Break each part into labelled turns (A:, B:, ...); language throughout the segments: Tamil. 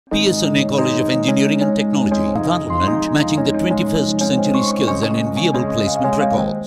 A: PSNA College of Engineering and Technology, Parliament, matching the 21st century skills and enviable placement records.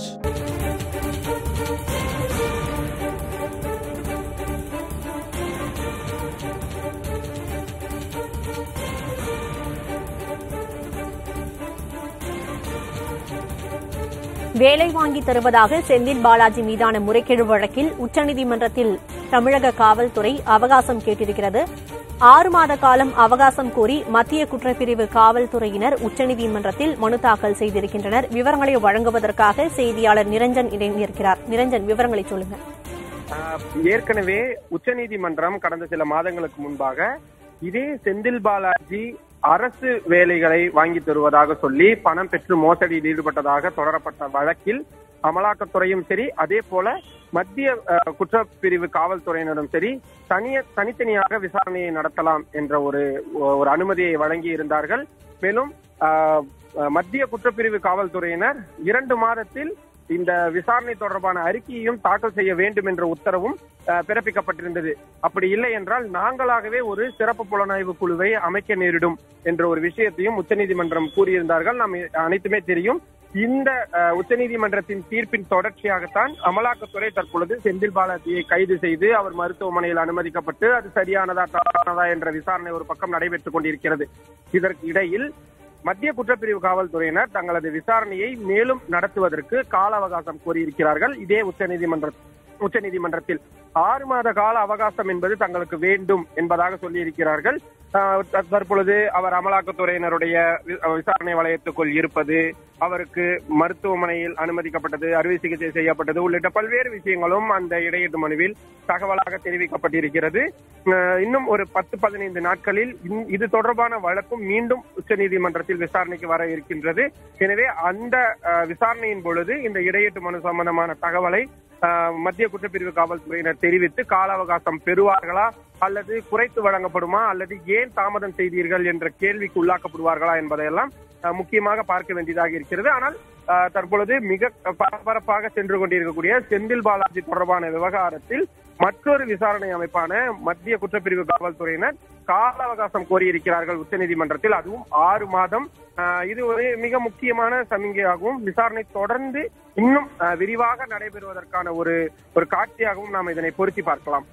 B: வேலை வாங்கி தருவதாக செந்தில் பாலாஜி மீதான முறைகேடு வழக்கில் உச்சநீதிமன்றத்தில் தமிழக காவல்துறை அவகாசம் கேட்டிருக்கிறது ஆறு மாத காலம் அவகாசம் கோரி மத்திய குற்றப்பிரிவு காவல்துறையினர் உச்சநீதிமன்றத்தில் மனு தாக்கல் செய்திருக்கின்றனர் விவரங்களை வழங்குவதற்காக செய்தியாளர் நிரஞ்சன் இணைந்திருக்கிறார் நிரஞ்சன் விவரங்களை சொல்லுங்க
C: ஆஹ் ஏற்கனவே உச்சநீதிமன்றம் கடந்த சில மாதங்களுக்கு முன்பாக இதே செந்தில் பாலாஜி அரசு வேலைகளை வாங்கி தருவதாக சொல்லி பணம் பெற்று மோசடியில் ஈடுபட்டதாக தொடரப்பட்ட வழக்கில் அமலாக்கத்துறையும் சரி அதே போல மத்திய ஆஹ், குற்றப்பிரிவு காவல்துறையினரும் சரி தனிய தனித்தனியாக விசாரணையை நடத்தலாம் என்ற ஒரு ஒரு அனுமதியை வழங்கி இருந்தார்கள் மேலும் ஆஹ், மத்திய குற்றப்பிரிவு காவல்துறையினர் இரண்டு மாதத்தில் இந்த விசாரணை தொடர்பான அறிக்கையையும் தாக்கல் செய்ய வேண்டும் என்ற உத்தரவும் அஹ், பிறப்பிக்கப்பட்டிருந்தது அப்படி இல்லை என்றால் நாங்களாகவே ஒரு சிறப்பு புலனாய்வு குழுவை அமைக்க நேரிடும் என்ற ஒரு விஷயத்தையும் உச்சநீதிமன்றம் கூறியிருந்தார்கள் நாம் அனைத்துமே தெரியும் இந்த அஹ், உச்சநீதிமன்றத்தின் தீர்ப்பின் தொடர்ச்சியாகத்தான் அமலாக்கத்துறை தற்பொழுது செந்தில் பாலாஜியை கைது செய்து அவர் மருத்துவமனையில் அனுமதிக்கப்பட்டு அது சரியானதா தவறானதா என்ற விசாரணை ஒரு பக்கம் நடைபெற்றுக் கொண்டிருக்கிறது இதற்கு இடையில் மத்திய குற்றப்பிரிவு காவல்துறையினர் தங்களது விசாரணையை மேலும் நடத்துவதற்கு கால அவகாசம் கோரியிருக்கிறார்கள் இதே உச்சநீதிமன்ற உச்சநீதிமன்றத்தில் ஆறு மாத கால அவகாசம் என்பது தங்களுக்கு வேண்டும் என்பதாக சொல்லியிருக்கிறார்கள் ஆஹ் த- தற்பொழுது அவர் அமலாக்கத்துறையினருடைய வி- விசாரணை வளையத்துக்குள் இருப்பது அவருக்கு மருத்துவமனையில் அனுமதிக்கப்பட்டது அறுவை சிகிச்சை செய்யப்பட்டது உள்ளிட்ட பல்வேறு விஷயங்களும் அந்த இடையீட்டு மனுவில் தகவலாக தெரிவிக்கப்பட்டிருக்கிறது ஆஹ் இன்னும் ஒரு பத்து பதினைந்து நாட்களில் இந்- இது தொடர்பான வழக்கும் மீண்டும் உச்சநீதிமன்றத்தில் விசாரணைக்கு வர இருக்கின்றது எனவே அந்த ஆஹ், விசாரணையின் பொழுது இந்த இடையீட்டு மனு சம்பந்தமான தகவலை ஆஹ், மத்திய குற்றப்பிரிவு காவல்துறையினர் தெரிவித்து கால அவகாசம் பெறுவார்களா அல்லது குறைத்து வழங்கப்படுமா அல்லது ஏன் தாமதம் செய்தீர்கள் என்ற கேள்விக்கு உள்ளாக்கப்படுவார்களா என்பதையெல்லாம் ஆஹ், முக்கியமாக பார்க்க வேண்டியதாக இருக்கிறது ஆனால் ஆஹ், தற்பொழுது மிக பரபரப்பாக சென்று கொண்டிருக்கக்கூடிய செந்தில் பாலாஜி தொடர்பான விவகாரத்தில் மற்றொரு விசாரணை அமைப்பான மத்திய குற்றப்பிரிவு காவல்துறையினர் கால அவகாசம் கோரியிருக்கிறார்கள் உச்சநீதிமன்றத்தில் அதுவும் ஆறு மாதம் ஆஹ், இது ஒரு மிக முக்கியமான சமிகையாகவும் விசாரணை தொடர்ந்து இன்னும் ஆஹ், விரிவாக நடைபெறுவதற்கான ஒரு ஒரு காட்சியாகவும் நாம் இதனை பொருத்தி பார்க்கலாம்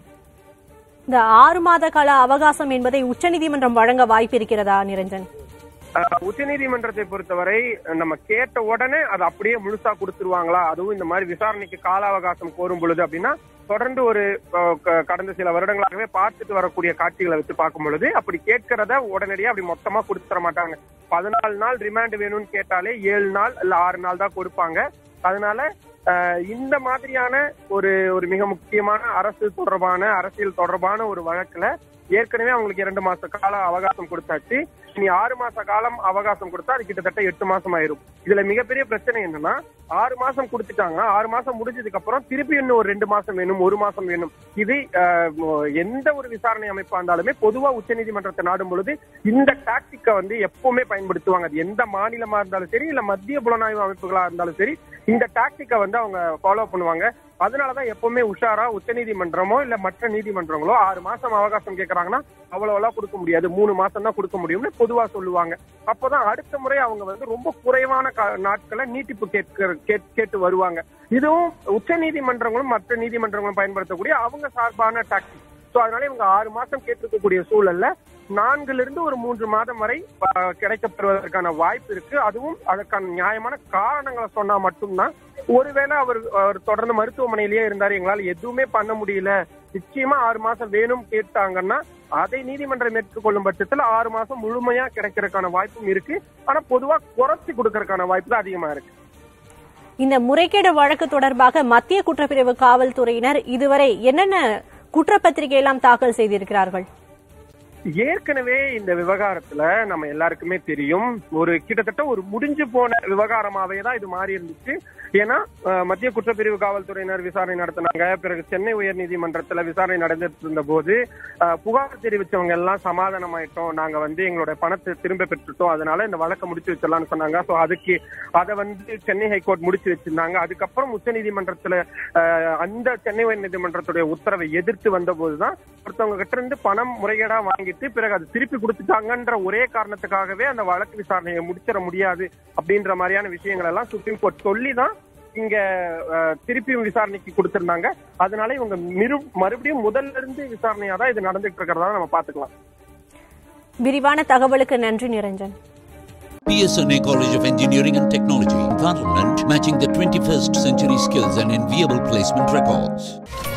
B: இந்த ஆறு மாத கால அவகாசம் என்பதை உச்சநீதிமன்றம் வழங்க வாய்ப்பு இருக்கிறதா நிரஞ்சன்
C: ஆஹ், உச்சநீதிமன்றத்தை பொறுத்தவரை நம்ம கேட்ட உடனே அது அப்படியே முழுசா கொடுத்துருவாங்களா அதுவும் இந்த மாதிரி விசாரணைக்கு கால அவகாசம் கோரும் பொழுது அப்படின்னா தொடர்ந்து ஒரு ஆஹ், க- கடந்த சில வருடங்களாகவே பார்த்துட்டு வரக்கூடிய காட்சிகளை வச்சு பார்க்கும் பொழுது அப்படி கேட்கறத உடனடியாக அப்படி மொத்தமா கொடுத்துட மாட்டாங்க பதினாலு நாள் ரிமாண்ட் வேணும்னு கேட்டாலே ஏழு நாள் இல்ல ஆறு நாள் தான் கொடுப்பாங்க அதனால ஆஹ், இந்த மாதிரியான ஒரு ஒரு மிக முக்கியமான அரசு தொடர்பான அரசியல் தொடர்பான ஒரு வழக்குல ஏற்கனவே அவங்களுக்கு இரண்டு மாச கால அவகாசம் கொடுத்தாச்சு இனி ஆறு மாச காலம் அவகாசம் கொடுத்தா அது கிட்டத்தட்ட எட்டு மாசம் ஆயிரும் இதுல மிகப்பெரிய பிரச்சனை என்னன்னா ஆறு மாசம் கொடுத்துட்டாங்க ஆறு மாசம் முடிஞ்சதுக்கு அப்புறம் திருப்பி இன்னும் ஒரு ரெண்டு மாசம் வேணும் ஒரு மாசம் வேணும் இது ஆஹ், எந்த ஒரு விசாரணை அமைப்பா இருந்தாலுமே பொதுவா உச்சநீதிமன்றத்தை நாடும் பொழுது இந்த டாக்டிக்கை வந்து எப்பவுமே பயன்படுத்துவாங்க அது எந்த மாநிலமா இருந்தாலும் சரி இல்ல மத்திய புலனாய்வு அமைப்புகளா இருந்தாலும் சரி இந்த டாக்டிக்கை வந்து அவங்க ஃபாலோ பண்ணுவாங்க அதனாலதான் எப்பவுமே உஷாரா உச்சநீதிமன்றமோ இல்ல மற்ற நீதிமன்றங்களோ ஆறு மாசம் அவகாசம் கேக்குறாங்கன்னா அவ்வளவு எல்லாம் கொடுக்க முடியாது மூணு மாசம் தான் கொடுக்க முடியும்னு பொதுவா சொல்லுவாங்க அப்பதான் அடுத்த முறை அவங்க வந்து ரொம்ப குறைவான கா- நாட்களை நீட்டிப்பு கேட்க கேட்- கேட்டு வருவாங்க இதுவும் உச்ச நீதிமன்றங்களும் மற்ற நீதிமன்றங்களும் பயன்படுத்தக்கூடிய அவங்க சார்பான டாக்டிக் சோ அதனால இவங்க ஆறு மாசம் கேட்டிருக்கக்கூடிய சூழல்ல நான்குல இருந்து ஒரு மூன்று மாதம் வரை ஆஹ், கிடைக்கப்பெறுவதற்கான வாய்ப்பு இருக்கு அதுவும் அதற்கான நியாயமான காரணங்களை சொன்னா மட்டும்தான் ஒருவேளை அவர் அவர் தொடர்ந்து மருத்துவமனையிலேயே இருந்தாரு எங்களால எதுவுமே பண்ண முடியல நிச்சயமா ஆறு மாசம் வேணும் கேட்டாங்கன்னா அதை நீதிமன்றம் ஏற்றுக்கொள்ளும் பட்சத்துல ஆறு மாசம் முழுமையா கிடைக்கிறதுக்கான வாய்ப்பும் இருக்கு ஆனா பொதுவா குறைச்சு கொடுக்கறதுக்கான வாய்ப்பு தான் அதிகமா இருக்கு
B: இந்த முறைகேடு வழக்கு தொடர்பாக மத்திய குற்றப்பிரிவு காவல்துறையினர் இதுவரை என்னென்ன குற்றப்பத்திரிகை எல்லாம் தாக்கல் செய்திருக்கிறார்கள்
C: ஏற்கனவே இந்த விவகாரத்துல நம்ம எல்லாருக்குமே தெரியும் ஒரு கிட்டத்தட்ட ஒரு முடிஞ்சு போன விவகாரமாவே தான் இது மாறி இருந்துச்சு ஏன்னா அஹ், மத்திய குற்றப்பிரிவு காவல்துறையினர் விசாரணை நடத்தினாங்க பிறகு சென்னை உயர்நீதிமன்றத்துல விசாரணை நடந்துட்டு இருந்த போது அஹ், புகார் தெரிவிச்சவங்க எல்லாம் சமாதானம் ஆயிட்டோம் நாங்க வந்து எங்களோட பணத்தை திரும்ப பெற்றுட்டோம் அதனால இந்த வழக்கை முடிச்சு வச்சிடலாம்னு சொன்னாங்க சோ அதுக்கு அதை வந்து சென்னை ஹைகோர்ட் முடிச்சு வச்சிருந்தாங்க அதுக்கப்புறம் உச்சநீதிமன்றத்துல அஹ், அந்த சென்னை உயர்நீதிமன்றத்துடைய உத்தரவை எதிர்த்து வந்த போதுதான் ஒருத்தவங்க கிட்ட இருந்து பணம் முறைகேடா வாங்கி வாங்கிட்டு பிறகு அது திருப்பி கொடுத்துட்டாங்கன்ற ஒரே காரணத்துக்காகவே அந்த வழக்கு விசாரணையை முடிச்சிட முடியாது அப்படின்ற மாதிரியான விஷயங்கள் எல்லாம் சுப்ரீம் கோர்ட் சொல்லி தான் இங்க அஹ், திருப்பியும் விசாரணைக்கு கொடுத்திருந்தாங்க அதனால இவங்க மிரு மறுபடியும் முதல்ல இருந்து விசாரணையா தான் இது நடந்துட்டு இருக்கிறதா நம்ம பாத்துக்கலாம்
B: விரிவான தகவலுக்கு நன்றி Niranjan
A: PSNA College of Engineering and Technology, Parliament, matching the 21st century skills and enviable placement records.